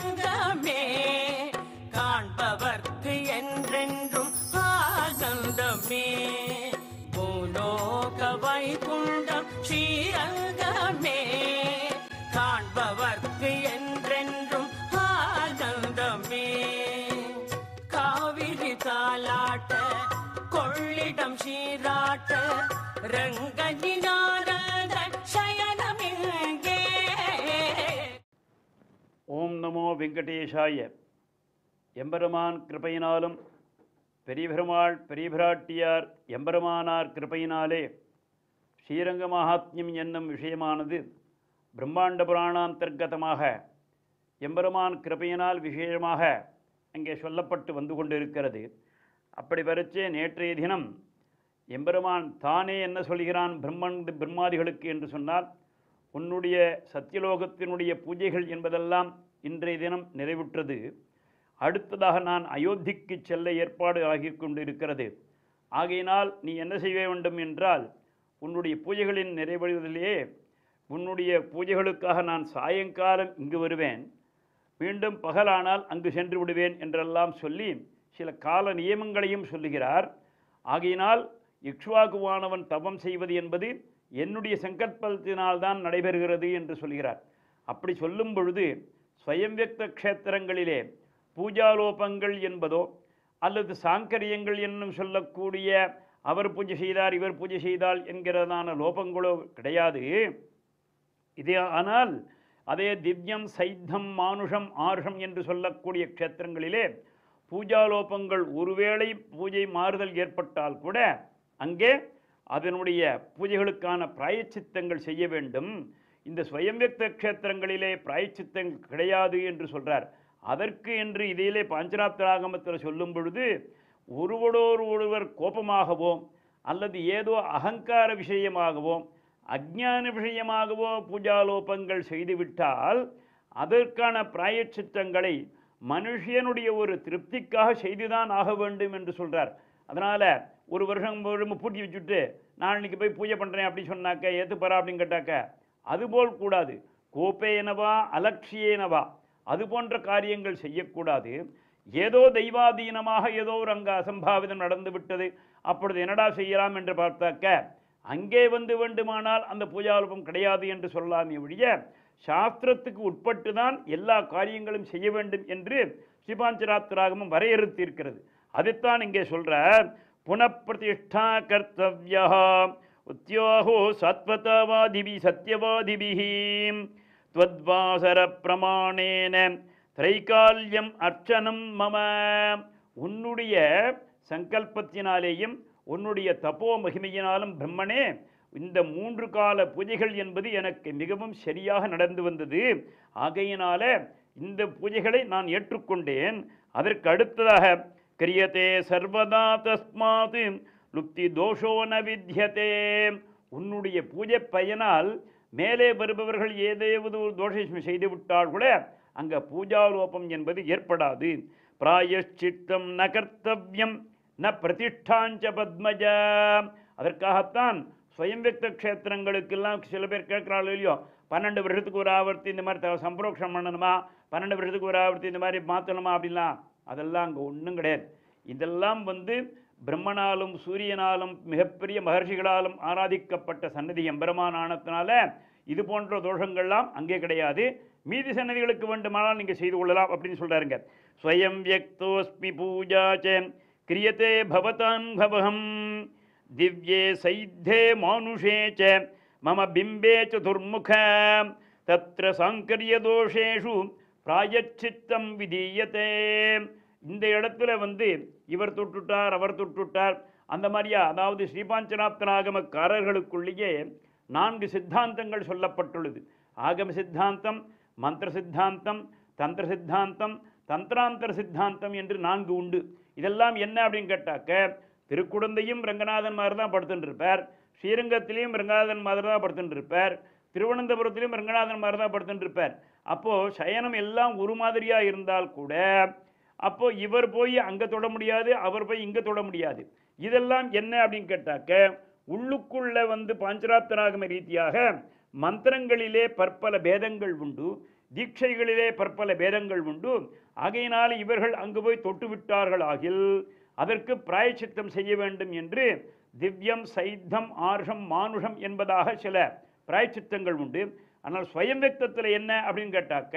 ஸ்ரீரங்கமே காண்பவர்க்கு என்றென்றும் ஆனந்தமே பூலோக வைகுண்டம் ஸ்ரீரங்கமே காண்பவர்க்கு என்றென்றும் ஆனந்தமே காவிரி தாலாட்ட கொள்ளிடம் சீராட்ட ரங்கனினானந்த சயனமிங்கே ஓம் நமோ வெங்கடேஷாய எம்பெருமான் கிருபையினாலும் பெரிய பெருமாள் பெரிய பிராட்டியார் எம்பெருமானார் கிருபையினாலே ஸ்ரீரங்க மகாத்மியம் என்னும் விஷயமானது பிரம்மாண்ட புராணாந்தர்கதமாக எம்பெருமான் கிருபையினால் விசேஷமாக அங்கே சொல்லப்பட்டு வந்து கொண்டிருக்கிறது அப்படி வரைச்சே நேற்றைய தினம் எம்பெருமான் தானே என்ன சொல்கிறான் பிரம்மன் பிரம்மாதிகளுக்கு என்று சொன்னால் உன்னுடைய சத்தியலோகத்தினுடைய பூஜைகள் என்பதெல்லாம் இன்றைய தினம் நிறைவுற்றது அடுத்ததாக நான் அயோத்திக்கு செல்ல ஏற்பாடு ஆகி கொண்டிருக்கிறது ஆகையினால் நீ என்ன செய்ய வேண்டும் என்றால் உன்னுடைய பூஜைகளின் நிறைவடைவதிலேயே உன்னுடைய பூஜைகளுக்காக நான் சாயங்காலம் இங்கு வருவேன் மீண்டும் பகலானால் அங்கு சென்று விடுவேன் என்றெல்லாம் சொல்லி சில கால நியமங்களையும் சொல்லுகிறார் ஆகையினால் இக்ஷ்வாகுவானவன் தவம் செய்வது என்பது என்னுடைய சங்கல்பத்தினால்தான் நடைபெறுகிறது என்று சொல்கிறார் அப்படி சொல்லும் பொழுது ஸ்வயம்வியக்த க்ஷேத்திரங்களிலே பூஜாலோபங்கள் என்பதோ அல்லது சாங்கரியங்கள் என்னும் சொல்லக்கூடிய அவர் பூஜை செய்தார் இவர் பூஜை செய்தால் என்கிறதான லோபங்களோ கிடையாது இதே ஆனால் அதே திவ்யம் சைத்தம் மானுஷம் ஆருஷம் என்று சொல்லக்கூடிய க்ஷேத்திரங்களிலே பூஜாலோபங்கள் ஒருவேளை பூஜை மாறுதல் ஏற்பட்டால் கூட அங்கே அதனுடைய பூஜைகளுக்கான பிராயச்சித்தங்கள் செய்ய வேண்டும் இந்த ஸ்வயம்வியக்த க்ஷேத்திரங்களிலே பிராயச்சித்தங்கள் கிடையாது என்று சொல்றார் அதற்கு என்று இதிலே பாஞ்சராத்திராகமத்தில் சொல்லும் பொழுது ஒருவரோடு ஒருவர் கோபமாகவோ அல்லது ஏதோ அகங்கார விஷயமாகவோ அஜ்ஞான விஷயமாகவோ பூஜாலோபங்கள் செய்துவிட்டால் அதற்கான பிராயச்சித்தங்களை மனுஷனுடைய ஒரு திருப்திக்காக செய்துதான் ஆக வேண்டும் என்று சொல்றார் அதனால ஒரு வருஷம் ஒரு பூட்டி வச்சுட்டு நான் இன்னைக்கு போய் பூஜை பண்றேன் அப்படி சொன்னாக்க ஏத்துப்பறா அப்படின்னு கேட்டாக்க அதுபோல் கூடாது கோப்பேனவா அலட்சியேனவா அது போன்ற காரியங்கள் செய்யக்கூடாது ஏதோ தெய்வாதீனமாக ஏதோ ஒரு அங்க அசம்பாவிதம் நடந்து விட்டது அப்பொழுது என்னடா செய்யலாம் என்று பார்த்தாக்க அங்கே வந்து வேண்டுமானால் அந்த பூஜாரூபம் கிடையாது என்று சொல்லலாமே ஒழிய சாஸ்திரத்துக்கு உட்பட்டு தான் எல்லா காரியங்களும் செய்ய வேண்டும் என்று ஸ்ரீபாஞ்சராத்திராகமும் வரையறுத்திருக்கிறது அதைத்தான் இங்கே சொல்றார் புனப்பிரதிஷ்டா கர்த்தவியா உத்தியோகோ சத்வதவாதிபி சத்யவாதிபிஹி त्वद्वासर பிரமாணேன திரைகால்யம் அர்ச்சனம் மம உன்னுடைய சங்கல்பத்தினாலேயும் உன்னுடைய தப்போ மகிமையினாலும் பிரம்மனே இந்த மூன்று கால பூஜைகள் என்பது எனக்கு மிகவும் சரியாக நடந்து வந்தது ஆகையினால இந்த பூஜைகளை நான் ஏற்றுக்கொண்டேன் அதற்கு அடுத்ததாக கிரியதே சர்வதா தஸ்மாத் லுப்தி தோஷோ ந வித்யதே உன்னுடைய பூஜை பயனால் மேலே வருபவர்கள் ஏதேவது ஒரு தோஷம் செய்துவிட்டால் கூட அங்க பூஜாலோபம் என்பது ஏற்படாது பிராயஷ்சித்தம் ந கர்த்தவியம் ந பிரதிஷ்டாஞ்ச பத்மஜ அதற்காகத்தான் ஸ்வயம்வியக்த க்ஷேத்திரங்களுக்கெல்லாம் சில பேர் கேட்குறாள் இல்லையோ பன்னெண்டு வருஷத்துக்கு ஒரு ஆவர்த்தி இந்த மாதிரி த- சம்பரோக்ஷம் பண்ணணுமா பன்னெண்டு வருஷத்துக்கு ஒரு ஆவர்த்தி இந்த மாதிரி மாற்றணுமா அப்படிலாம் அதெல்லாம் அங்கே ஒன்றும் கிடையாது இதெல்லாம் வந்து பிரம்மனாலும் சூரியனாலும் மிகப்பெரிய மகர்ஷிகளாலும் ஆராதிக்கப்பட்ட சன்னதி எம்பெருமான் ஆனத்தினால இது போன்ற தோஷங்கள்லாம் அங்கே கிடையாது மீதி சன்னதிகளுக்கு வேண்டுமானால் நீங்கள் செய்து கொள்ளலாம் அப்படின்னு சொல்றாருங்க ஸ்வயம் வியக்தோஸ்மி பூஜா ச கிரியதே பவதான் பவகம் திவ்யே சைத்தே மானுஷே ச மம பிம்பே சதுர்முக தத்ர சாங்கரிய தோஷேஷு பிராயச்சித்தம் விதீயத்தே இந்த இடத்துல வந்து இவர் தொட்டுட்டார் அவர் தொட்டுட்டார் அந்த மாதிரியா அதாவது ஸ்ரீபாஞ்சனாப்தனாகமக்காரர்களுக்குள்ளேயே நான்கு சித்தாந்தங்கள் சொல்லப்பட்டுள்ளது ஆகம சித்தாந்தம் மந்திர சித்தாந்தம் தந்திர சித்தாந்தம் தந்திராந்தர சித்தாந்தம் என்று நான்கு உண்டு இதெல்லாம் என்ன அப்படின்னு கேட்டாக்க திருக்குடந்தையும் ரங்கநாதன் மாதிரி தான் படுத்துட்டு இருப்பார் ஸ்ரீரங்கத்திலையும் ரங்கநாதன் மாதிரி தான் படுத்துட்டு இருப்பார் திருவனந்தபுரத்திலையும் ரங்கநாதன் மாதிரி தான் படுத்துட்டு இருப்பார் அப்போது சயனம் எல்லாம் ஒரு மாதிரியாக இருந்தால் கூட அப்போ இவர் போய் அங்கே தொட முடியாது அவர் போய் இங்கே தொட முடியாது இதெல்லாம் என்ன அப்படின்னு கேட்டாக்க உள்ளுக்குள்ள வந்து பாஞ்சராத்தராகம ரீதியாக மந்திரங்களிலே பற்பல பேதங்கள் உண்டு தீட்சைகளிலே பற்பல பேதங்கள் உண்டு ஆகையினால் இவர்கள் அங்கு போய் தொட்டு விட்டார்கள் ஆகில் அதற்கு பிராயச்சித்தம் செய்ய வேண்டும் என்று திவ்யம் சைத்தம் ஆர்ஷம் மானுஷம் என்பதாக சில பிராயச்சித்தங்கள் உண்டு ஆனால் ஸ்வயம் வெக்தத்தில் என்ன அப்படின்னு கேட்டாக்க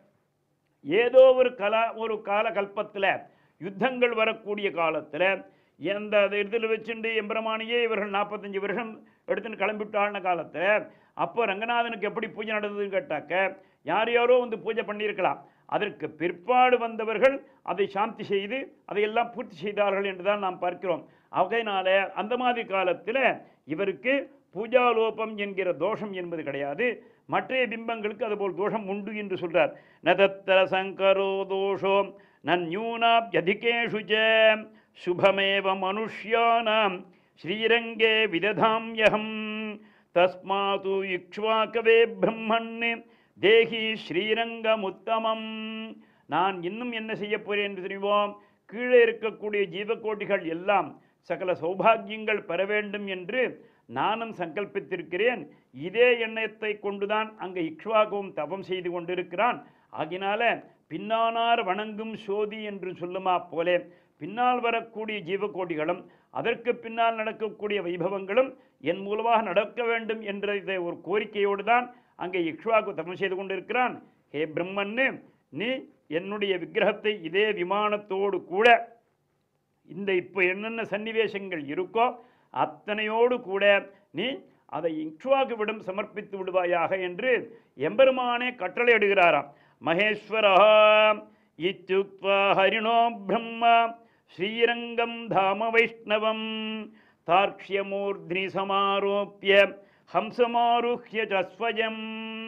ஏதோ ஒரு கலா ஒரு காலகல்பத்தில் யுத்தங்கள் வரக்கூடிய காலத்தில் எந்த இதில் வச்சுட்டு எம்பெருமானியே இவர்கள் நாற்பத்தஞ்சு வருஷம் எடுத்துன்னு கிளம்பிவிட்டாள்ன காலத்தில் அப்போ ரங்கநாதனுக்கு எப்படி பூஜை நடந்ததுன்னு கேட்டாக்க யார் யாரோ வந்து பூஜை பண்ணியிருக்கலாம் அதற்கு பிற்பாடு வந்தவர்கள் அதை சாந்தி செய்து அதையெல்லாம் பூர்த்தி செய்தார்கள் என்று தான் நாம் பார்க்கிறோம் ஆகையினால அந்த மாதிரி காலத்தில் இவருக்கு பூஜாலோபம் என்கிற தோஷம் என்பது கிடையாது மற்றைய பிம்பங்களுக்கு அதுபோல் தோஷம் உண்டு என்று சொல்றார் நதத்தர சங்கரோ தோஷோ நன்யூனாப்யதிகேஷு ச சுபமேவ மனுஷ்யானாம் ஸ்ரீரங்கே விததாம்யகம் தஸ்மாது இக்ஷ்வாகவே பிரம்மன் தேகி ஸ்ரீரங்கமுத்தமம் நான் இன்னும் என்ன செய்ய போறேன் என்று தெரிவோம் கீழே இருக்கக்கூடிய ஜீவகோட்டிகள் எல்லாம் சகல சௌபாகியங்கள் பெற வேண்டும் என்று நானும் சங்கல்பித்திருக்கிறேன் இதே எண்ணத்தை கொண்டுதான் அங்கே இக்ஷ்வாகவும் தவம் செய்து கொண்டிருக்கிறான் ஆகினால பின்னானார் வணங்கும் சோதி என்று சொல்லுமா போலே பின்னால் வரக்கூடிய ஜீவகோடிகளும் அதற்கு பின்னால் நடக்கக்கூடிய வைபவங்களும் என் மூலமாக நடக்க வேண்டும் என்ற இதை ஒரு கோரிக்கையோடு தான் அங்கே இக்ஷ்வாக்கு தவம் செய்து கொண்டிருக்கிறான் ஹே பிரம்மன்னு நீ என்னுடைய விக்கிரகத்தை இதே விமானத்தோடு கூட இந்த இப்போ என்னென்ன சன்னிவேசங்கள் இருக்கோ அத்தனையோடு கூட நீ அதை இக்ஷ்வாகுவிடம் சமர்ப்பித்து விடுவாயாக என்று எம்பெருமானே கட்டளையிடுகிறாராம் மகேஸ்வரா இத்யுக்வா ஹரிணோ பிரம்மா ஸ்ரீரங்கம் தாம வைஷ்ணவம் தார்க்ஷ்யமூர்த்னி சமாரோப்பிய ஹம்சமாருஹ்ய ஜஸ்வயம்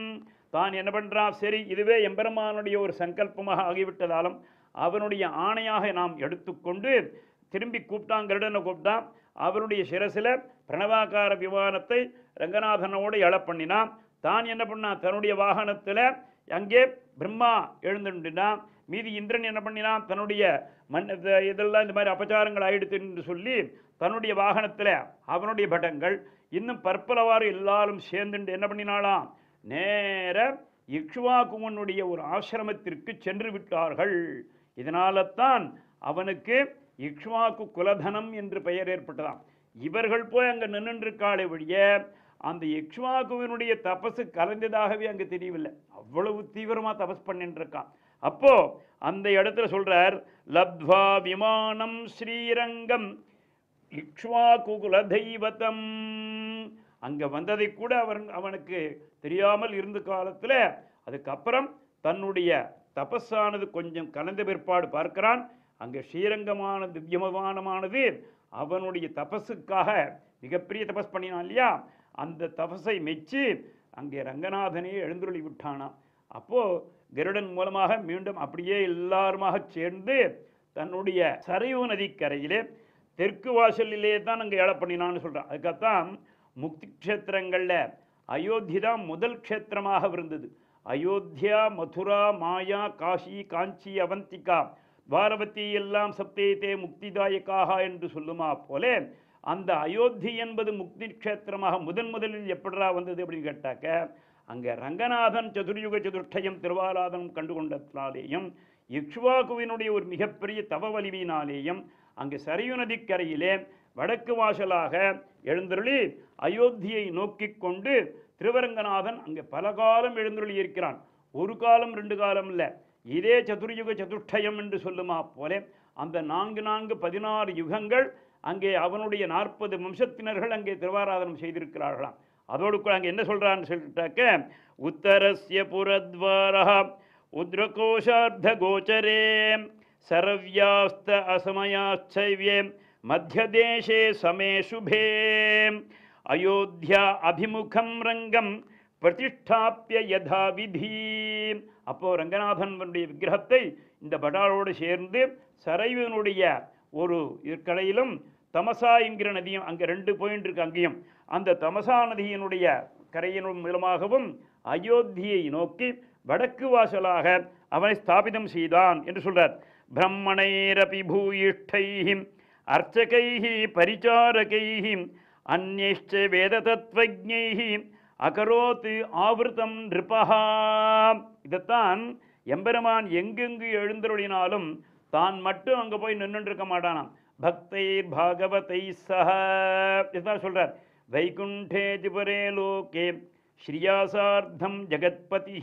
தான் என்ன பண்றான் சரி இதுவே எம்பெருமானுடைய ஒரு சங்கல்பமாக ஆகிவிட்டதாலும் அவனுடைய ஆணையாக நாம் எடுத்துக்கொண்டு திரும்பி கூப்பிட்டான் கருடனை கூப்பிட்டான் அவருடைய சிரசில் பிரணவாகார விமானத்தை ரங்கநாதனோடு எழ பண்ணினான் தான் என்ன பண்ணான் தன்னுடைய வாகனத்தில் அங்கே பிரம்மா எழுந்துட்டான் மீதி இந்திரன் என்ன பண்ணினான் தன்னுடைய மண் இத- இதெல்லாம் இந்த மாதிரி அபச்சாரங்கள் ஆயிடுத்து என்று சொல்லி தன்னுடைய வாகனத்தில் அவனுடைய பட்டங்கள் இன்னும் பற்பலவாறு எல்லாரும் சேர்ந்துட்டு என்ன பண்ணினாலாம் நேர இக்ஷ்வாகுவனுடைய ஒரு ஆசிரமத்திற்கு சென்று விட்டார்கள் இதனால தான் அவனுக்கு இக்ஷ்வாக்கு குலதனம் என்று பெயர் ஏற்பட்டதாம் இவர்கள் போய் அங்கே நின்றுருக்காளே ஒழிய அந்த இக்ஷ்வாகுவினுடைய தபசு கலந்ததாகவே அங்கே தெரியவில்லை அவ்வளவு தீவிரமாக தபஸ் பண்ணிட்டு இருக்கான் அப்போ அந்த இடத்துல சொல்றார் லப்த்வா விமானம் ஸ்ரீரங்கம் இக்ஷ்வாகுகுல தெய்வதம் அங்கே வந்ததை கூட அவன் அவனுக்கு தெரியாமல் இருந்த காலத்தில் அதுக்கப்புறம் தன்னுடைய தபஸானது கொஞ்சம் கலந்த பிற்பாடு பார்க்கிறான் அங்கே ஸ்ரீரங்கமான திவ்யமானமானது அவனுடைய தபஸுக்காக மிகப்பெரிய தபஸ் பண்ணினான் இல்லையா அந்த தபஸை மெச்சி அங்கே ரங்கநாதனே எழுந்துருளி விட்டானாம் அப்போது கருடன் மூலமாக மீண்டும் அப்படியே எல்லாருமாக சேர்ந்து தன்னுடைய சரையு நதிக்கரையிலே தெற்கு வாசலிலே தான் அங்கே ஏழை பண்ணினான்னு சொல்கிறான் அதுக்காகத்தான் முக்தி க்ஷேத்திரங்களில் அயோத்தி தான் முதல் க்ஷேத்திரமாக இருந்தது அயோத்தியா மதுரா மாயா காஷி காஞ்சி அவந்திகா துவாரவதி எல்லாம் சப்தேதே முக்திதாயக்காக என்று சொல்லுமா போலே அந்த அயோத்தி என்பது முக்தி க்ஷேத்திரமாக முதன் முதலில் எப்படிரா வந்தது அப்படின்னு கேட்டாக்க அங்கே ரங்கநாதன் சதுர்யுக சதுர்டயம் திருவாராதனம் கண்டு கொண்டதினாலேயும் இக்ஷ்வாகுவினுடைய ஒரு மிகப்பெரிய தவ வலிமையினாலேயும் அங்கே சரையு நதிக்கரையிலே வடக்கு வாசலாக எழுந்தருளி அயோத்தியை நோக்கிக் கொண்டு திருவரங்கநாதன் அங்கே பல காலம் எழுந்தருளி இருக்கிறான் ஒரு காலம் ரெண்டு காலம் இல்லை இதே சதுர்யுக சதுர்டயம் என்று சொல்லுமா போலே அந்த நான்கு நான்கு பதினாறு யுகங்கள் அங்கே அவனுடைய நாற்பது வம்சத்தினர்கள் அங்கே திருவாராதனம் செய்திருக்கிறார்களாம் அதோடு கூட அங்கே என்ன சொல்றான்னு சொல்லிட்டாக்க உத்தரஸ்ய புரத்வாரா உத்ரகோஷார்த்த கோச்சரே சரவ்யாஸ்த அசமயாச்சைவ்யே மத்தியதேசே சமே சுபே அயோத்தியா அபிமுகம் ரங்கம் பிரதிஷ்டாப்பிய யதா விதி அப்போ ரங்கநாதனுடைய விக்கிரகத்தை இந்த படாலோடு சேர்ந்து சரைவனுடைய ஒரு கடையிலும் தமசா என்கிற நதியும் அங்கே ரெண்டு பாயிண்ட் இருக்கு அங்கேயும் அந்த தமசா நதியினுடைய கரையின் மூலமாகவும் அயோத்தியை நோக்கி வடக்கு வாசலாக அவனை ஸ்தாபிதம் செய்தான் என்று சொல்றார் பிரம்மணைரபி பூயிஷ்டைஹி அர்ச்சகைஹி பரிச்சாரகைஹி அந்நேஷ்ட வேத தத்வஜைஹி அகரோத்து ஆவிருத்தம் நிருபஹா இதைத்தான் எம்பெருமான் எங்கெங்கு எழுந்தருளினாலும் தான் மட்டும் அங்கே போய் நின்றுட்டு இருக்க மாட்டானாம் பக்தை பாகவதை சஹ இதுதான் சொல்றார் வைகுண்டே திபரே லோகே ஸ்ரீயாசார்த்தம் ஜெகத்பதி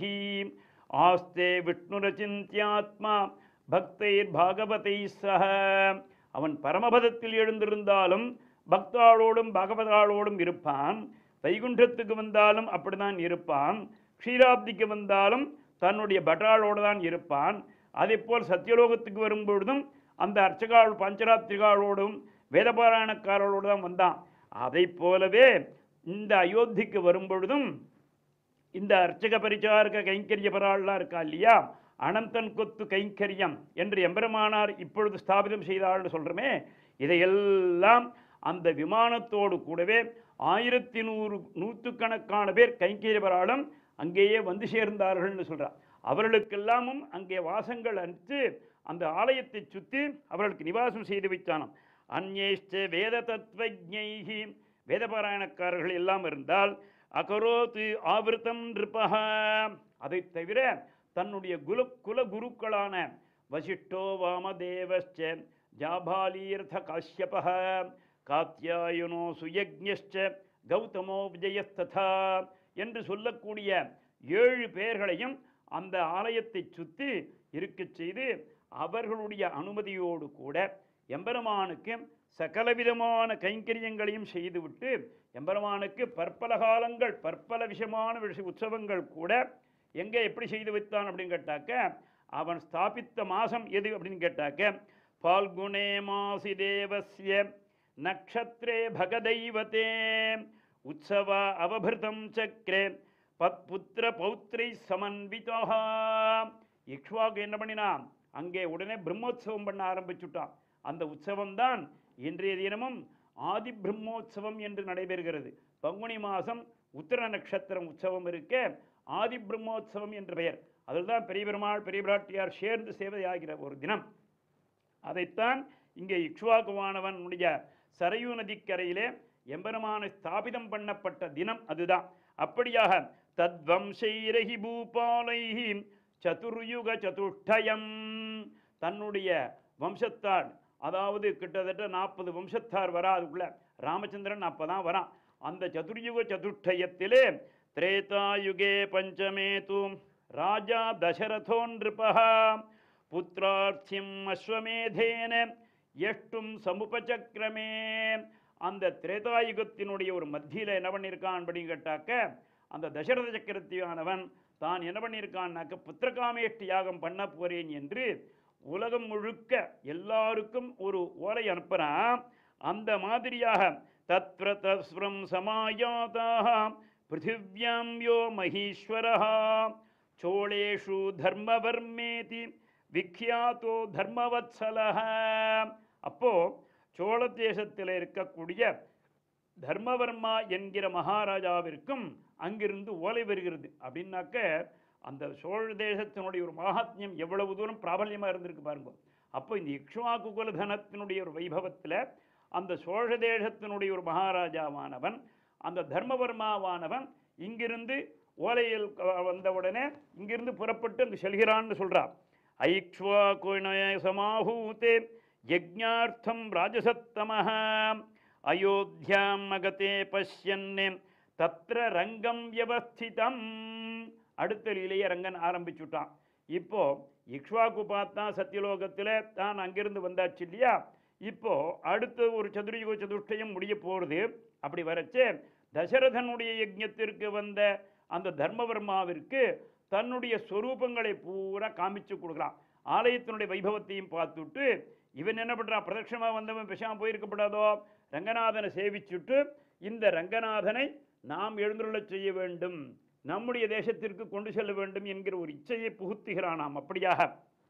ஆஸ்தே விஷ்ணுரச்சிந்தியாத்மா பக்தைர் பாகவதை சஹ அவன் பரமபதத்தில் எழுந்திருந்தாலும் பக்தாளோடும் பாகவதாளோடும் இருப்பான் வைகுண்டத்துக்கு வந்தாலும் அப்படிதான் இருப்பான் க்ஷீராப்திக்கு வந்தாலும் தன்னுடைய பட்டாளோடு தான் இருப்பான் அதேபோல் சத்தியலோகத்துக்கு வரும்பொழுதும் அந்த அர்ச்சகாள் பஞ்சராத்திரிகாளோடும் வேதபாராயணக்காரர்களோடு தான் வந்தான் அதை போலவே இந்த அயோத்திக்கு வரும்பொழுதும் இந்த அர்ச்சக பரிச்சாரக கைங்கரிய பராள்லாம் இருக்கா இல்லையா அனந்தன் கொத்து கைங்கரியம் என்று எம்பெருமானார் இப்பொழுது ஸ்தாபிதம் செய்தாள்னு சொல்கிறோமே இதையெல்லாம் அந்த விமானத்தோடு கூடவே ஆயிரத்தி நூறு நூற்றுக்கணக்கான பேர் கைங்கரிய பராளும் அங்கேயே வந்து சேர்ந்தார்கள்னு சொல்கிறார் அவர்களுக்கெல்லாமும் அங்கே வாசங்கள் அனுப்பித்து அந்த ஆலயத்தை சுற்றி அவர்களுக்கு நிவாசம் செய்து வைத்தானாம் அந்நேஷ்ட வேத தத்வஜைகி வேதபாராயணக்காரர்கள் எல்லாம் இருந்தால் அகரோத்து ஆவிருத்தம் நிருபக அதை தவிர தன்னுடைய குல குல குருக்களான வசிஷ்டோ வாமதேவஸ்ச ஜாபாலீர்த்த காஷ்யப காத்தியாயனோ சுயஜ்ஞಶ್ಚ கௌதமோ விஜயஸ்ததா என்று சொல்லக்கூடிய ஏழு பேர்களையும் அந்த ஆலயத்தை சுற்றி இருக்கச் செய்து அவர்களுடைய அனுமதியோடு கூட எம்பெருமானுக்கு சகலவிதமான கைங்கரியங்களையும் செய்துவிட்டு எம்பெருமானுக்கு பற்பல காலங்கள் பற்பல விஷயமான விஷய உற்சவங்கள் கூட எங்கே எப்படி செய்து வைத்தான் அப்படின்னு கேட்டாக்க அவன் ஸ்தாபித்த மாதம் எது அப்படின்னு கேட்டாக்க பால்குணே மாசி தேவஸ்ய நக்ஷத்ரே பகதைவதே உற்சவ அவபிருதம் சக்ரே பத்புத்திர பௌத்ரை சமன்விதா இக்ஷ்வாக்கு என்ன பண்ணினான் அங்கே உடனே பிரம்மோத்சவம் பண்ண ஆரம்பிச்சுட்டான் அந்த உற்சவம் தான் இன்றைய தினமும் ஆதி பிரம்மோற்சவம் என்று நடைபெறுகிறது பங்குனி மாதம் உத்தர நட்சத்திரம் உற்சவம் இருக்க ஆதி பிரம்மோற்சவம் என்ற பெயர் அதில்தான் பெரிய பெருமாள் பெரிய பிராட்டியார் சேர்ந்து சேவையாகிற ஒரு தினம் அதைத்தான் இங்கே இக்ஷ்வாகுவானவனுடைய சரையூ நதிக்கரையிலே எம்பெருமானை ஸ்தாபிதம் பண்ணப்பட்ட தினம் அதுதான் அப்படியாக தத்வம்சைரஹி பூபாலைஹி சதுர்யுக சதுஷ்டயம் தன்னுடைய வம்சத்தார் அதாவது கிட்டத்தட்ட நாற்பது வம்சத்தார் வரா அதுக்குள்ள ராமச்சந்திரன் அப்போ தான் வரான் அந்த சதுர்யுக சதுஷ்டயத்திலே திரேதாயுகே பஞ்சமே தூம் ராஜா தசரதோ நிருபா புத்திரார்த்தியம் அஸ்வமேதேன எஷ்டும் சமுபச்சக்கிரமே அந்த திரேதாயுகத்தினுடைய ஒரு மத்தியில் என்ன பண்ணியிருக்கான் அப்படின்னு கேட்டாக்க அந்த தசரத சக்கரத்தியானவன் தான் என்ன பண்ணியிருக்கான்னாக்க புத்திரகாமேஷ்டி யாகம் பண்ண போறேன் என்று உலகம் முழுக்க எல்லாருக்கும் ஒரு ஓலை அனுப்புகிறான் அந்த மாதிரியாக தத்ர தஸ்ரம் சமாயாதாக பிருத்திவியாம் யோ மகீஸ்வரஹா சோழேஷு தர்மவர்மேதி விக்யாத்தோ தர்மவத்சலஹ அப்போ சோழ தேசத்தில் இருக்கக்கூடிய தர்மவர்மா என்கிற மகாராஜாவிற்கும் அங்கிருந்து ஓலை வருகிறது அப்படின்னாக்க அந்த சோழ தேசத்தினுடைய ஒரு மகாத்மியம் எவ்வளவு தூரம் பிராபல்யமாக இருந்திருக்கு பாருங்க அப்போ இந்த இக்ஷ்வாக்கு குலதனத்தினுடைய ஒரு வைபவத்தில் அந்த சோழ தேசத்தினுடைய ஒரு மகாராஜாவானவன் அந்த தர்மவர்மாவானவன் இங்கிருந்து ஓலையில் க- வந்தவுடனே இங்கிருந்து புறப்பட்டு அங்கு செல்கிறான்னு சொல்றார் ஐக்ஷ்வாகுணய சமாஹூதே யஜ்ஞார்த்தம் ராஜசத்தமஹ அயோத்தியாம் மகதே பஷ்யன்னே தத்ர ரங்கம் வியவஸ்திதம் அடுத்த லீலையை ரங்கன் ஆரம்பிச்சுட்டான் இப்போ இக்ஷ்வாக்கு பார்த்தா சத்தியலோகத்தில் தான் அங்கிருந்து வந்தாச்சு இல்லையா இப்போ அடுத்த ஒரு சதுர்யுக சதுஷ்டயம் முடிய போகிறது அப்படி வரச்சே தசரதனுடைய யஜ்ஞத்திற்கு வந்த அந்த தர்மவர்மாவிற்கு தன்னுடைய ஸ்வரூபங்களை பூரா காமிச்சு கொடுக்குறான் ஆலயத்தினுடைய வைபவத்தையும் பார்த்துட்டு இவன் என்ன பண்ணுறான் பிரதட்சணமாக வந்தவன் பேசாம போயிருக்கப்படாதோ ரங்கநாதனை சேவிச்சுட்டு இந்த ரங்கநாதனை நாம் எழுந்துள்ளச் செய்ய வேண்டும் நம்முடைய தேசத்திற்கு கொண்டு செல்ல வேண்டும் என்கிற ஒரு இச்சையை புகுத்துகிறானாம் அப்படியாக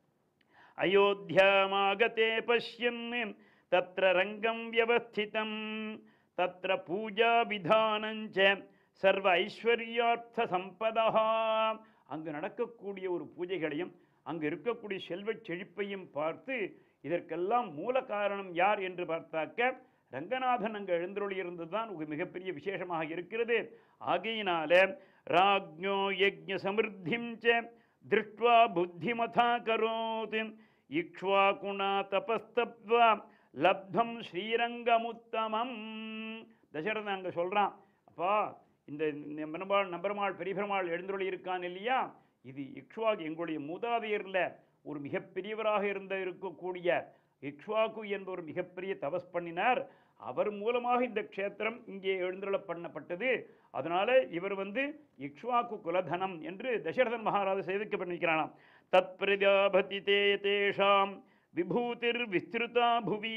அயோத்தியாமாகதே பஷ்யன் தத்ர ரங்கம் வியவஸ்திதம் தத்ர பூஜா விதானஞ்ச சர்வ ஐஸ்வர்யார்த்த சம்பதா அங்கு நடக்கக்கூடிய ஒரு பூஜைகளையும் அங்கு இருக்கக்கூடிய செல்வச் செழிப்பையும் பார்த்து இதற்கெல்லாம் மூல காரணம் யார் என்று பார்த்தாக்க ரங்கநாதன் அங்கே எழுந்தருளி இருந்தது தான் ஒரு மிகப்பெரிய விசேஷமாக இருக்கிறது ஆகையினால ராஜ்ஞோ யஜ்ஞ சமிருத்திம் ச திருஷ்டுவா புத்திமதா கரோத் இக்ஷ்வாகுணா தபஸ்தப்வா லப்தம் ஸ்ரீரங்கமுத்தமம் தசரதன் அங்கே சொல்கிறான் அப்பா இந்த நம்பெருமாள் நம்பெருமாள் பெரிய பெருமாள் எழுந்தருளி இருக்கான் இல்லையா இது இக்ஷ்வாக் எங்களுடைய மூதாதையரில் ஒரு மிகப்பெரியவராக இருந்த இருக்கக்கூடிய இக்ஷ்வாக்கு என்பவர் மிகப்பெரிய தபஸ் பண்ணினார் அவர் மூலமாக இந்த க்ஷேத்திரம் இங்கே எழுந்தருள பண்ணப்பட்டது அதனால இவர் வந்து இக்ஷ்வாக்கு குலதனம் என்று தசரதன் மகாராஜா சேவிக்கப்பட்டிருக்கிறானாம் தத் பிரஜாபதி தே தேஷாம் விபூதிர் விஸ்திருதா புவி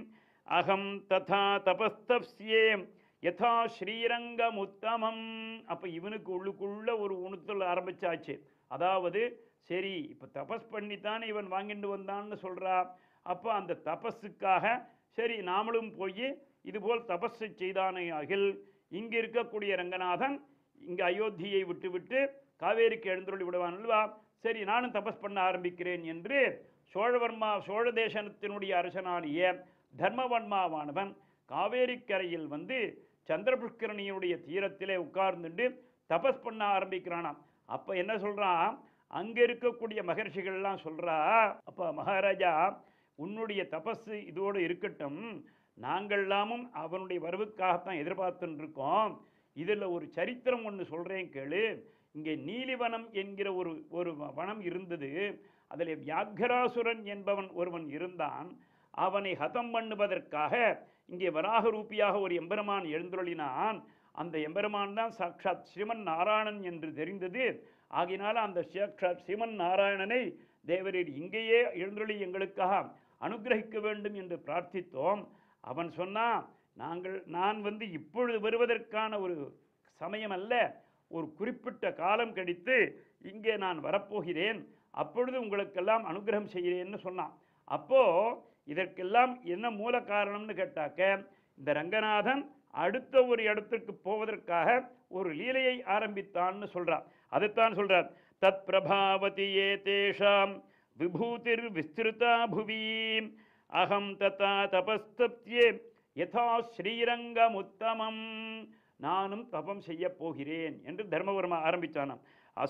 அகம் ததா தபஸ்தப்ஸ்யே யதா ஸ்ரீரங்கம் உத்தமம் அப்போ இவனுக்கு உள்ளுக்குள்ள ஒரு உணர்த்தல் ஆரம்பிச்சாச்சு அதாவது சரி இப்போ தபஸ் பண்ணித்தானே இவன் வாங்கிட்டு வந்தான்னு சொல்கிறா அப்போ அந்த தபஸுக்காக சரி நாமளும் போய் இதுபோல் தபஸை செய்தானே அகில் இங்கே இருக்கக்கூடிய ரங்கநாதன் இங்கே அயோத்தியை விட்டுவிட்டு காவேரிக்கு எழுந்தருளி விடுவான் அல்லவா சரி நானும் தபஸ் பண்ண ஆரம்பிக்கிறேன் என்று சோழவர்மா சோழ தேசத்தினுடைய அரசனாகிய தர்மவர்மாவானவன் காவேரிக்கரையில் வந்து சந்திரபுஷ்கரணியினுடைய தீரத்திலே உட்கார்ந்துட்டு தபஸ் பண்ண ஆரம்பிக்கிறானாம் அப்போ என்ன சொல்கிறான் அங்கே இருக்கக்கூடிய மகர்ஷிகள்லாம் சொல்கிறா அப்போ மகாராஜா உன்னுடைய தபஸ் இதோடு இருக்கட்டும் நாங்கள்லாமும் அவனுடைய வரவுக்காகத்தான் எதிர்பார்த்துன்னு இருக்கோம் இதில் ஒரு சரித்திரம் ஒன்று சொல்கிறேன் கேளு இங்கே நீலிவனம் என்கிற ஒரு ஒரு வனம் இருந்தது அதில் வியாகராசுரன் என்பவன் ஒருவன் இருந்தான் அவனை ஹதம் பண்ணுவதற்காக இங்கே வராக ரூபியாக ஒரு எம்பெருமான் எழுந்தருளினான் அந்த எம்பெருமான் தான் சாட்சாத் ஸ்ரீமன் நாராயணன் என்று தெரிந்தது ஆகினால அந்த சாட்சாத் ஸ்ரீமன் நாராயணனை தேவரீர் இங்கேயே எழுந்தருளி எங்களுக்காக அனுகிரகிக்க வேண்டும் என்று பிரார்த்தித்தோம் அவன் சொன்னான் நாங்கள் நான் வந்து இப்பொழுது வருவதற்கான ஒரு சமயம் அல்ல ஒரு குறிப்பிட்ட காலம் கழித்து இங்கே நான் வரப்போகிறேன் அப்பொழுது உங்களுக்கெல்லாம் அனுகிரகம் செய்கிறேன்னு சொன்னான் அப்போ இதற்கெல்லாம் என்ன மூல காரணம்னு கேட்டாக்க இந்த ரங்கநாதன் அடுத்த ஒரு இடத்துக்கு போவதற்காக ஒரு லீலையை ஆரம்பித்தான்னு சொல்றான் அதைத்தான் சொல்றார் தத் பிரபாவதி ஏ தேஷாம் விபூதிர் விஸ்திருதா புவி அகம் ததா தபஸ்தப்தியே யதா ஸ்ரீரங்கமுத்தமம் நானும் தபம் செய்ய போகிறேன் என்று தர்மவர்மா ஆரம்பித்தானாம்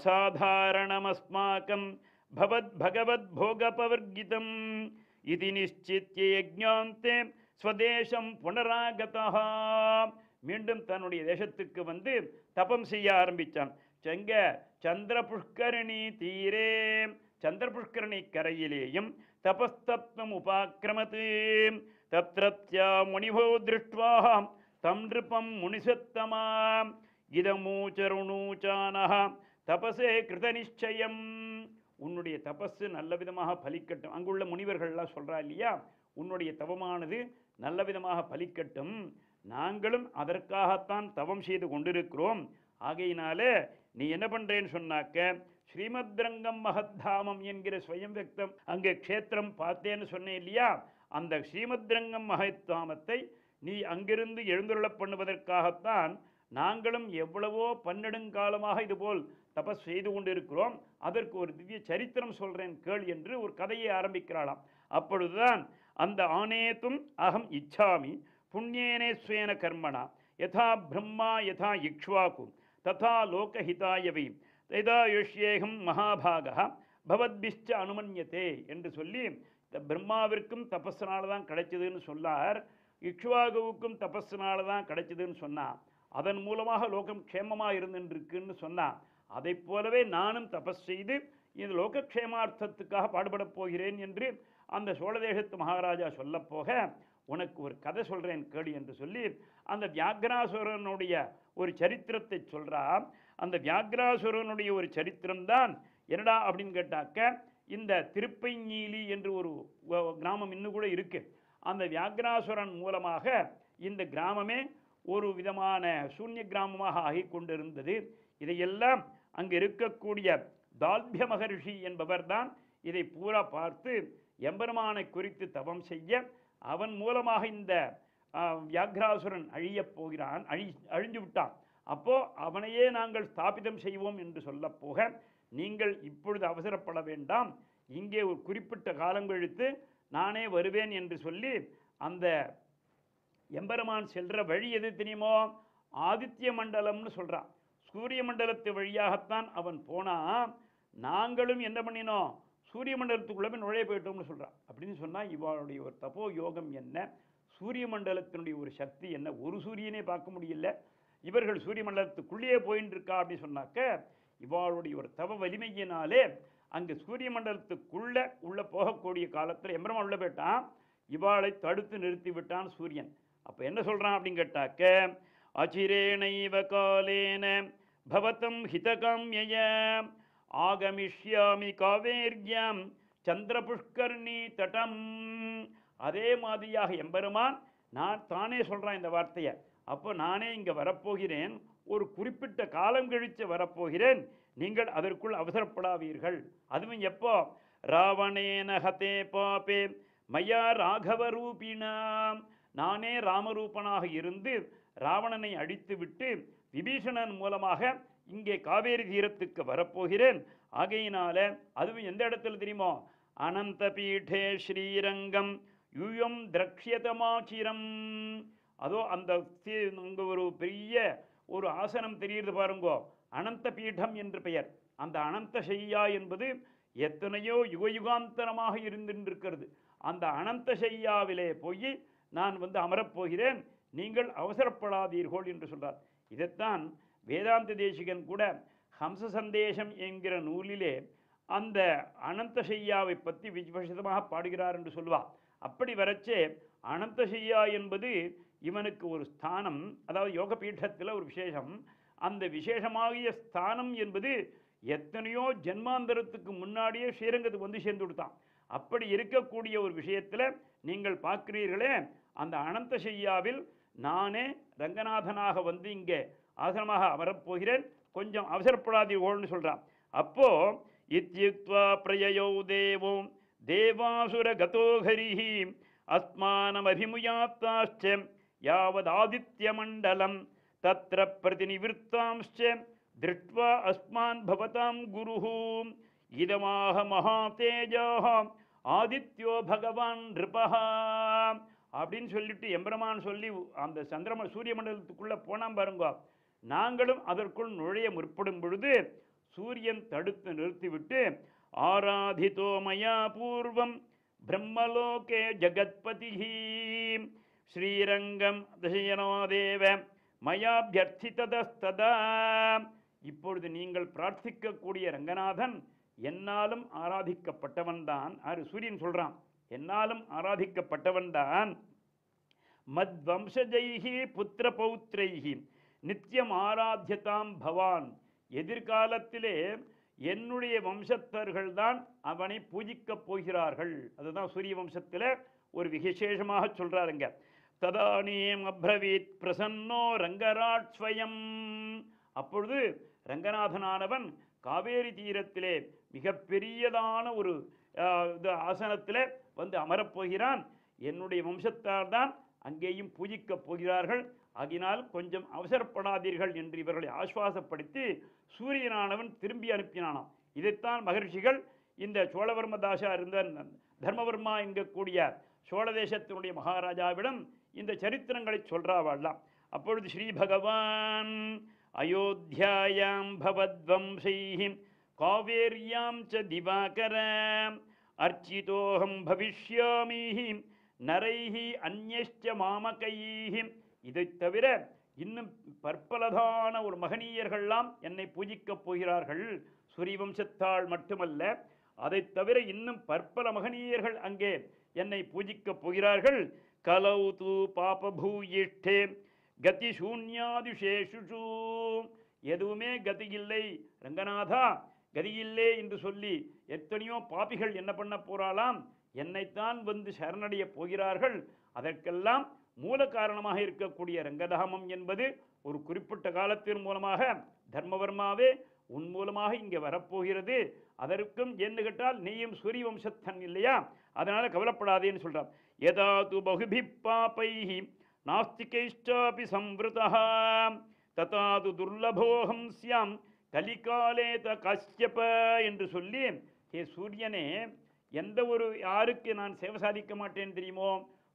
அசாதாரணமஸ்மாக்கம் பவத் பகவத் போகபவர்கிதம் இது நிச்சித்திய யஜ்ஞாந்தே ஸ்வதேசம் புனராகதா மீண்டும் தன்னுடைய தேசத்துக்கு வந்து தபம் செய்ய ஆரம்பித்தான் செங்க சந்திர புஷ்கரணி தீரே சந்திர புஷ்கரணி கரையிலேயும் தபஸ்தப்தம் உபாக்கிரமத்து தத்ரத்யா முனிவோ திருஷ்டுவா தம் நிருபம் முனிசத்தமாம் இதமூச்சருணூச்சானஹ தபசே கிருத நிச்சயம் உன்னுடைய தபஸு நல்ல விதமாக பலிக்கட்டும் அங்குள்ள முனிவர்கள்லாம் சொல்றா இல்லையா உன்னுடைய தவமானது நல்ல விதமாக பலிக்கட்டும் நாங்களும் அதற்காகத்தான் தவம் செய்து கொண்டிருக்கிறோம் ஆகையினாலே நீ என்ன பண்றேன்னு சொன்னாக்க ஸ்ரீமத்ரங்கம் மகத்தாமம் என்கிற ஸ்வயம் வியக்தம் அங்கே க்ஷேத்திரம் பார்த்தேன்னு சொன்னேன் இல்லையா அந்த ஸ்ரீமத்ரங்கம் மகத்தாமத்தை நீ அங்கிருந்து எழுந்துருளப் பண்ணுவதற்காகத்தான் நாங்களும் எவ்வளவோ பன்னெடுங்காலமாக இதுபோல் தபஸ் செய்து கொண்டிருக்கிறோம் அதற்கு ஒரு திவ்ய சரித்திரம் சொல்றேன் கேள் என்று ஒரு கதையை ஆரம்பிக்கிறாளாம் அப்பொழுதுதான் அந்த ஆனேத்தும் அகம் இச்சாமி புண்ணியேனே ஸ்வேன கர்மணா யதா பிரம்மா யதா இக்ஷ்வாக்கு ததா லோகஹிதாயவை ததா யுஷ்யேகம் மகாபாகா பவத்பிஷ்ட அனுமன்யத்தே என்று சொல்லி இந்த பிரம்மாவிற்கும் தபஸ்னால தான் கிடைச்சதுன்னு சொல்லார் இக்ஷ்வாகுவுக்கும் தபஸ்னால தான் கிடைச்சதுன்னு சொன்னான் அதன் மூலமாக லோகம் க்ஷேமமாக இருந்துருக்குன்னு சொன்னான் அதைப் போலவே நானும் தபஸ் செய்து இந்த லோகக்ஷேமார்த்தத்துக்காக பாடுபடப் போகிறேன் என்று அந்த சோழதேசத்து மகாராஜா சொல்லப் போக உனக்கு ஒரு கதை சொல்கிறேன் கேடு என்று சொல்லி அந்த வியாகராசுரனுடைய ஒரு சரித்திரத்தை சொல்றா அந்த வியாகராசுரனுடைய ஒரு சரித்திரம்தான் என்னடா அப்படின்னு கேட்டாக்க இந்த திருப்பைஞீலி என்று ஒரு வ- கிராமம் இன்னும் கூட இருக்கு அந்த வியாகராசுரன் மூலமாக இந்த கிராமமே ஒரு விதமான சூன்ய கிராமமாக ஆகிக் கொண்டிருந்தது இதையெல்லாம் அங்கு இருக்கக்கூடிய தால்பிய மகரிஷி என்பவர்தான் இதை பூரா பார்த்து எம்பெருமானை குறித்து தவம் செய்ய அவன் மூலமாக இந்த ஆ, வியாக்ராசுரன் அழியப் போகிறான் அழி அழிஞ்சு விட்டான் அப்போ அவனையே நாங்கள் ஸ்தாபிதம் செய்வோம் என்று சொல்லப் போக நீங்கள் இப்பொழுது அவசரப்பட வேண்டாம் இங்கே ஒரு குறிப்பிட்ட காலம் கழித்து நானே வருவேன் என்று சொல்லி அந்த எம்பெருமான் செல்ற வழி எது தெரியுமோ ஆதித்ய மண்டலம்னு சொல்றான் சூரிய மண்டலத்து வழியாகத்தான் அவன் போனான் நாங்களும் என்ன பண்ணினோம் சூரிய மண்டலத்துக்குள்ள போய் நுழைய போயிட்டோம்னு சொல்றான் அப்படின்னு சொன்னா இவளுடைய ஒரு தபோ யோகம் என்ன சூரிய மண்டலத்தினுடைய ஒரு சக்தி என்ன ஒரு சூரியனே பார்க்க முடியல இவர்கள் சூரிய மண்டலத்துக்குள்ளேயே போயின்னு இருக்கா அப்படின்னு சொன்னாக்க இவாளுடைய ஒரு தவ வலிமையினாலே அங்கே சூரிய மண்டலத்துக்குள்ள உள்ள போகக்கூடிய காலத்தில் எம்பெருமான் உள்ள போயிட்டான் இவாளை தடுத்து நிறுத்தி விட்டான் சூரியன் அப்போ என்ன சொல்றான் அப்படின்னு கேட்டாக்க அச்சிரேணைவ காலேன பவதம் ஹிதகாமிய ஆகமிஷ்யாமி காவேர்யாம் சந்திரபுஷ்கர்ணி தடம் அதே மாதிரியாக எம்பெருமான் நான் தானே சொல்றான் இந்த வார்த்தையை அப்போ நானே இங்கே வரப்போகிறேன் ஒரு குறிப்பிட்ட காலம் கழித்து வரப்போகிறேன் நீங்கள் அதற்குள் அவசரப்படாதீர்கள் அதுவும் எப்போ ராவணேன ஹதே பாபே மயா ராகவ ரூபிணாம் நானே ராமரூபனாக இருந்து ராவணனை அடித்துவிட்டு விபீஷணன் மூலமாக இங்கே காவேரி தீரத்துக்கு வரப்போகிறேன் ஆகையினால அதுவும் எந்த இடத்துல தெரியுமோ அனந்த பீഠே ஸ்ரீரங்கம் யூயம் திரக்ஷியதமாச்சிரம் அதோ அந்த தி- அங்க ஒரு பெரிய ஒரு ஆசனம் தெரியுது பாருங்கோ அனந்த பீடம் என்று பெயர் அந்த அனந்த செய்யா என்பது எத்தனையோ யுகயுகாந்தரமாக இருந்திருக்கிறது அந்த அனந்த செய்யாவிலே போய் நான் வந்து அமரப்போகிறேன் நீங்கள் அவசரப்படாதீர்கள் என்று சொல்றார் இதைத்தான் வேதாந்த தேசிகன் கூட ஹம்ச சந்தேசம் என்கிற நூலிலே அந்த அனந்த செய்யாவை பற்றி விசேஷமாக பாடுகிறார் என்று சொல்லுவார் அப்படி வரச்சே அனந்த செய்யா என்பது இவனுக்கு ஒரு ஸ்தானம் அதாவது யோக பீഠத்தில் ஒரு விசேஷம் அந்த விசேஷமாகிய ஸ்தானம் என்பது எத்தனையோ ஜென்மாந்தரத்துக்கு முன்னாடியே ஸ்ரீரங்கத்துக்கு வந்து சேர்ந்து விடுத்தான் அப்படி இருக்கக்கூடிய ஒரு விஷயத்தில் நீங்கள் பார்க்கிறீர்களே அந்த அனந்த செய்யாவில் நானே ரங்கநாதனாக வந்து இங்கே ஆசனமாக அமரப்போகிறேன் கொஞ்சம் அவசரப்படாதீர்கள்னு சொல்கிறான் அப்போ இத்யுக்த்வா பிரயயோ தேவோ தேவாசுர கதோஹரிஹி அஸ்மானமபிமுயாத்தாச்ச யாவதாதித்யமண்டலம் தத்ர பிரதிநிவிற்த்தாம்ச்ச திருட்வா அஸ்மான் பவதாம் குருஹு இதமாக மகாதேஜாக ஆதித்யோ பகவான் நிருபஹா அப்படின்னு சொல்லிட்டு எம்பெருமான் சொல்லி அந்த சந்திரம சூரிய மண்டலத்துக்குள்ள போனாம் பாருங்க நாங்களும் அதற்குள் நுழைய முற்படும் பொழுது சூரியன் தடுத்து நிறுத்திவிட்டு ஆராதிதோ மயா பூர்வம் பிரம்மலோகே ஜகத்பதி ஸ்ரீரங்கம் தசயனோதேவ மயாபியர்த்தித்ததஸ்ததா இப்பொழுது நீங்கள் பிரார்த்திக்கக்கூடிய ரங்கநாதன் என்னாலும் ஆராதிக்கப்பட்டவன்தான் ஆறு சூரியன் சொல்றான் என்னாலும் ஆராதிக்கப்பட்டவன்தான் மத்வம்சஜைஹி புத்திர பௌத்ரைஹி நித்தியம் ஆராத்தியதாம் பவான் எதிர்காலத்திலே என்னுடைய வம்சத்தர்கள்தான் அவனை பூஜிக்கப் போகிறார்கள் அதுதான் சூரிய வம்சத்தில் ஒரு விசேஷமாக சொல்றாருங்க ததானீம் அப்ரவீத் பிரசன்னோ ரங்கராட் ஸ்வயம் அப்பொழுது ரங்கநாதனானவன் காவேரி தீரத்திலே மிகப்பெரியதான ஒரு ஆஹ், இது ஆசனத்திலே வந்து அமரப்போகிறான் என்னுடைய வம்சத்தார் தான் அங்கேயும் பூஜிக்கப் போகிறார்கள் ஆகினால் கொஞ்சம் அவசரப்படாதீர்கள் என்று இவர்களை ஆசுவாசப்படுத்தி சூரியனானவன் திரும்பி அனுப்பினானாம் இதைத்தான் மகர்ஷிகள் இந்த சோழவர்மதாசா இருந்த தர்மவர்மா என்கக்கூடிய சோழ தேசத்தினுடைய மகாராஜாவிடம் இந்த சரித்திரங்களை சொல்றாவாழலாம் அப்பொழுது ஸ்ரீ பகவான் அயோத்தியாயாம் பவத்வம்சைஹி காவேரியாம் ச திவாகர அர்ச்சிதோகம் பவிஷ்யாமி நரைஹி அந்யஷ்ட மாமகைஹி இதைத் தவிர இன்னும் பற்பலதான ஒரு மகனீயர்கள்லாம் என்னை பூஜிக்கப் போகிறார்கள் சூரியவம்சத்தாள் மட்டுமல்ல அதைத் தவிர இன்னும் பற்பல மகனீயர்கள் அங்கே என்னை பூஜிக்கப் போகிறார்கள் கலௌ தூ பாபபூயிஷ்டே கதி சூன்யாதிஷேஷுஷு எதுவுமே கதி இல்லை ரங்கநாதா கதியில்லே என்று சொல்லி எத்தனையோ பாபிகள் என்ன பண்ண போறாளாம் என்னைத்தான் வந்து சரணடைய போகிறார்கள் அதற்கெல்லாம் மூல காரணமாக இருக்கக்கூடிய ரங்கதாமம் என்பது ஒரு குறிப்பிட்ட காலத்தின் மூலமாக தர்மவர்மாவே உன் மூலமாக இங்கே வரப்போகிறது அதற்கும் என்ன கேட்டால் நீயும் சூரிய வம்சத்தன் இல்லையா அதனால கவலைப்படாதேன்னு சொல்றான் யதா து பகுபி பாப்பைஹி நாஸ்திகைஷ்டாபி சம்வృతः ததா து துர்லபோகம் ஸ்யாம் கலிகாலே த கஷ்யப என்று சொல்லி ஹே சூரியனே எந்த ஒரு யாருக்கு நான் சேவை சாதிக்க மாட்டேன் தெரியுமோ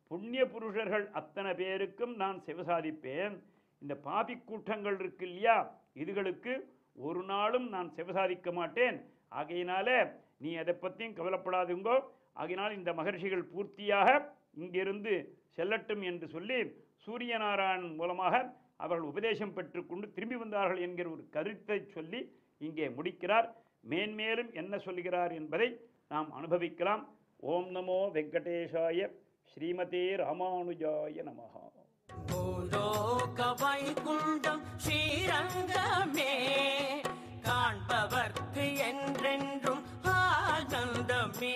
புண்ணிய புருஷர்கள் அத்தனை பேருக்கும் நான் சிவசாதிப்பேன் இந்த பாபி கூட்டங்கள் இருக்கு இல்லையா இதுகளுக்கு ஒரு நாளும் நான் சிவசாதிக்க மாட்டேன் ஆகையினால நீ அதை பற்றியும் கவலைப்படாதுங்கோ ஆகையினால் இந்த மகர்ஷிகள் பூர்த்தியாக இங்கிருந்து செல்லட்டும் என்று சொல்லி சூரியநாராயணன் மூலமாக அவர்கள் உபதேசம் பெற்றுக்கொண்டு திரும்பி வந்தார்கள் என்கிற ஒரு கருத்தை சொல்லி இங்கே முடிக்கிறார் மேன்மேலும் என்ன சொல்கிறார் என்பதை நாம் அனுபவிக்கலாம் ஓம் நமோ வெங்கடேஷாய ஸ்ரீமதே ராமானுஜாய நமஹா பூலோக வைகுண்டம் ஸ்ரீரங்கமே காண்பவர்க்கு என்றென்றும் ஆனந்தமே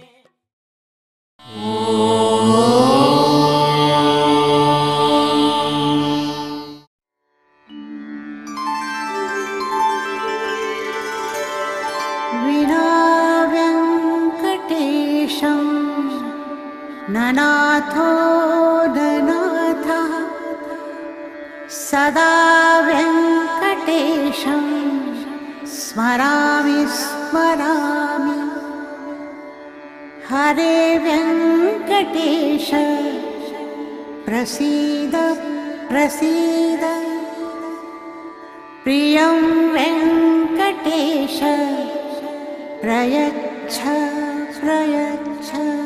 विना व्यङ्कटेशं ननाथो ननाथः सदा व्यङ्कटेशं स्मरामि स्मरामि हरे व्यङ्कटेश प्रसीद प्रसीद प्रियं वेङ्कटेश प्रयच्छ प्रयच्छ